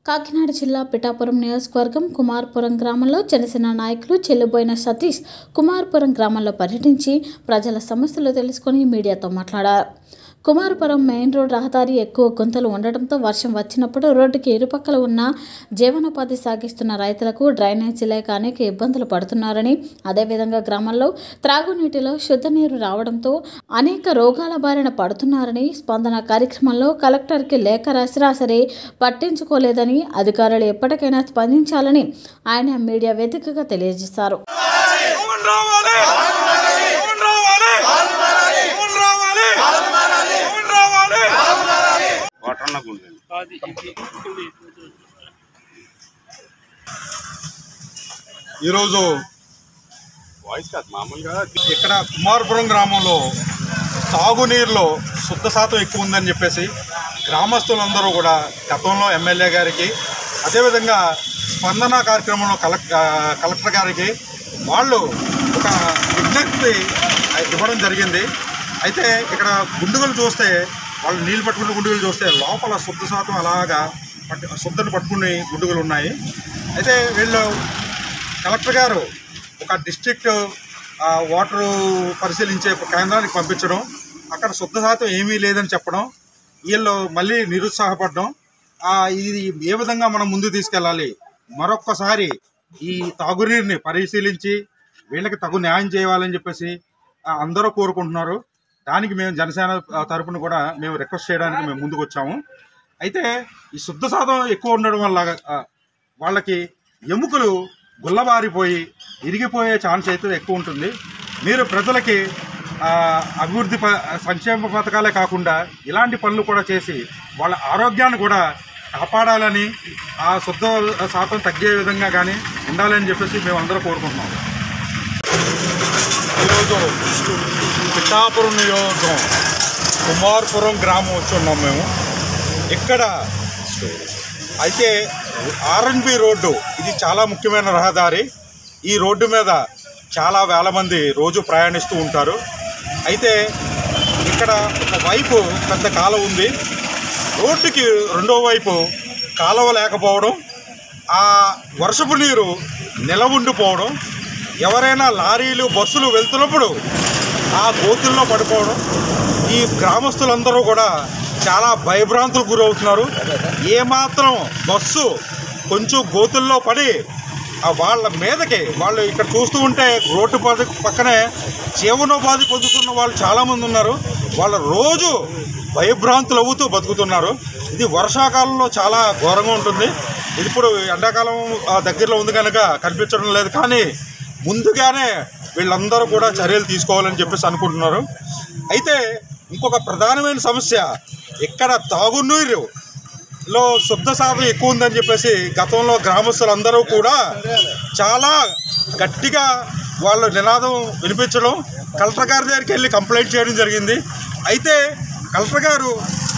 కాకినాడ జిల్లా పిఠాపురం నియోజకవర్గం కుమార్పురం గ్రామంలో జనసేన నాయకులు చెల్లిపోయిన సతీష్ కుమార్పురం గ్రామంలో పర్యటించి ప్రజల సమస్యలు తెలుసుకొని మీడియాతో మాట్లాడారు కుమారపురం మెయిన్ రోడ్ రహదారి ఎక్కువ గుంతలు ఉండటంతో వర్షం వచ్చినప్పుడు రోడ్డుకి ఇరుపక్కల ఉన్న జీవనోపాధి సాగిస్తున్న రైతులకు డ్రైనేజీ లేక అనేక ఇబ్బందులు పడుతున్నారని అదేవిధంగా గ్రామంలో త్రాగునీటిలో శుద్ధ నీరు రావడంతో అనేక రోగాల బారిన పడుతున్నారని స్పందన కార్యక్రమంలో కలెక్టర్కి లేఖ రాసినా సరే పట్టించుకోలేదని అధికారులు ఎప్పటికైనా స్పందించాలని ఆయన మీడియా వేదికగా తెలియజేశారు పవన్ రావాలి పవన్ రావాలి పవన్ రావాలి పవన్ రావాలి వాటర్ నాకు ఉండేది ఈరోజు వాయిస్ కాదు మామూలుగా ఇక్కడ కుమారపురం గ్రామంలో తాగునీరులో శుద్ధ శాతం ఎక్కువ ఉందని చెప్పేసి గ్రామస్తులందరూ కూడా గతంలో ఎమ్మెల్యే గారికి అదేవిధంగా స్పందన కార్యక్రమంలో కలెక్ ఆ, కలెక్టర్ గారికి వాళ్ళు ఒక విజ్ఞప్తి ఇవ్వడం జరిగింది అయితే ఇక్కడ గుండుగలు చూస్తే వాళ్ళు నీళ్ళు పట్టుకున్న గుండుగలు చూస్తే లోపల శుద్ధ శాతం అలాగా పట్టు శుద్ధను పట్టుకునే గుండుగలు ఉన్నాయి అయితే వీళ్ళు కలెక్టర్ గారు ఒక డిస్ట్రిక్ట్ ఆ, వాటర్ పరిశీలించే కేంద్రానికి పంపించడం అక్కడ శుద్ధ శాతం ఏమీ లేదని చెప్పడం వీళ్ళు మళ్ళీ నిరుత్సాహపడడం ఆ, ఇది ఏ విధంగా మనం ముందు తీసుకెళ్ళాలి మరొక్కసారి ఈ తాగునీరుని పరిశీలించి వీళ్ళకి తగు న్యాయం చేయాలని చెప్పేసి ఆ, అందరూ కోరుకుంటున్నారు దానికి మేము జనసేన ఆ, తరపున కూడా మేము రిక్వెస్ట్ చేయడానికి మేము ముందుకు వచ్చాము అయితే ఈ శుద్ధ శాతం ఎక్కువ ఉండడం వల్ల ఆ, వాళ్ళకి ఎముకలు గుల్లబారిపోయి ఇరిగిపోయే ఛాన్స్ అయితే ఎక్కువ ఉంటుంది మీరు ప్రజలకి ఆ, అభివృద్ధి ప సంక్షేమ పథకాలే కాకుండా ఇలాంటి పనులు కూడా చేసి వాళ్ళ ఆరోగ్యాన్ని కూడా కాపాడాలని ఆ శుద్ధ శాతం తగ్గే విధంగా కానీ ఉండాలని చెప్పేసి మేము అందరూ కోరుకుంటున్నాం ఈరోజు పిఠాపురం నియోజకం కుమార్పురం గ్రామం వచ్చి ఉన్నాం మేము ఇక్కడ అయితే ఆర్ఎన్బి రోడ్డు ఇది చాలా ముఖ్యమైన రహదారి ఈ రోడ్డు మీద చాలా వేల మంది రోజు ప్రయాణిస్తూ ఉంటారు అయితే ఇక్కడ ఒక వైపు పెద్ద కాలువ ఉంది రోడ్డుకి రెండో వైపు కాలువ లేకపోవడం ఆ వర్షపు నీరు నిలవుండిపోవడం ఎవరైనా లారీలు బస్సులు వెళ్తున్నప్పుడు ఆ గోతుల్లో పడిపోవడం ఈ గ్రామస్తులందరూ కూడా చాలా భయభ్రాంతులకు గురవుతున్నారు ఏమాత్రం బస్సు కొంచెం గోతుల్లో పడి ఆ వాళ్ళ మీదకి వాళ్ళు ఇక్కడ చూస్తూ ఉంటే రోడ్డు పద పక్కనే జీవనోపాధి పొందుతున్న వాళ్ళు చాలామంది ఉన్నారు వాళ్ళు రోజు భయభ్రాంతులు అవుతూ బతుకుతున్నారు ఇది వర్షాకాలంలో చాలా ఘోరంగా ఉంటుంది ఇది ఇప్పుడు ఎండాకాలం ఆ, దగ్గరలో ఉంది కనుక కనిపించడం లేదు కానీ ముందుగానే వీళ్ళందరూ కూడా చర్యలు తీసుకోవాలని చెప్పేసి అనుకుంటున్నారు అయితే ఇంకొక ప్రధానమైన సమస్య ఇక్కడ తాగునీరు లో శుద్ధ శాతం ఎక్కువ ఉందని చెప్పేసి గతంలో గ్రామస్తులందరూ కూడా చాలా గట్టిగా వాళ్ళు నినాదం వినిపించడం కలెక్టర్ గారి దగ్గరికి వెళ్ళి కంప్లైంట్ చేయడం జరిగింది అయితే కలెక్టర్ గారు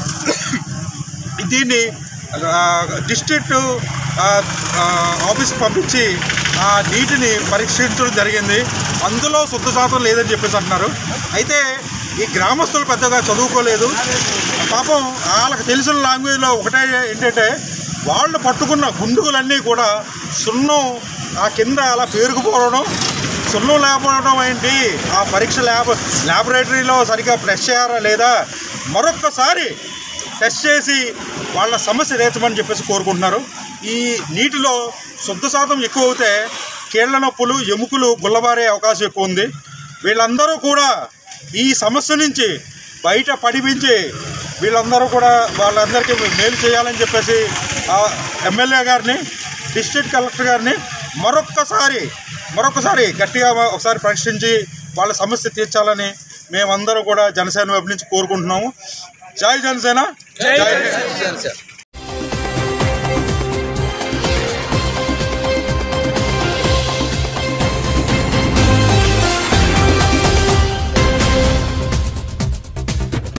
దీన్ని ఆ, డిస్ట్రిక్ట్ ఆ, ఆ, ఆఫీస్కి పంపించి ఆ నీటిని పరీక్షించడం జరిగింది అందులో శుద్ధ శాతం లేదని చెప్పేసి అంటున్నారు అయితే ఈ గ్రామస్తులు పెద్దగా చదువుకోలేదు పాపం వాళ్ళకి తెలిసిన లాంగ్వేజ్లో ఒకటే ఏంటంటే వాళ్ళు పట్టుకున్న గుండుగులన్నీ కూడా సున్నం ఆ కింద అలా పేరుకుపోవడం సున్నం లేకపోవడం ఏంటి ఆ పరీక్ష ల్యాబ్ ల్యాబొరేటరీలో సరిగ్గా ప్రెస్ చేయారా లేదా మరొక్కసారి టెస్ట్ చేసి వాళ్ళ సమస్య తీర్చమని చెప్పేసి కోరుకుంటున్నారు ఈ నీటిలో శుద్ధ శాతం ఎక్కువ అవుతే కీళ్ల నొప్పులు ఎముకలు గుల్లబారే అవకాశం ఎక్కువ ఉంది వీళ్ళందరూ కూడా ఈ సమస్య నుంచి బయట పడిపించి వీళ్ళందరూ కూడా వాళ్ళందరికీ మేలు చేయాలని చెప్పేసి ఆ ఎమ్మెల్యే గారిని డిస్ట్రిక్ట్ కలెక్టర్ గారిని మరొక్కసారి మరొకసారి గట్టిగా ఒకసారి పరీక్షించి వాళ్ళ సమస్య తీర్చాలని మేమందరూ కూడా జనసేన వైపు నుంచి కోరుకుంటున్నాము జై జనసేన జై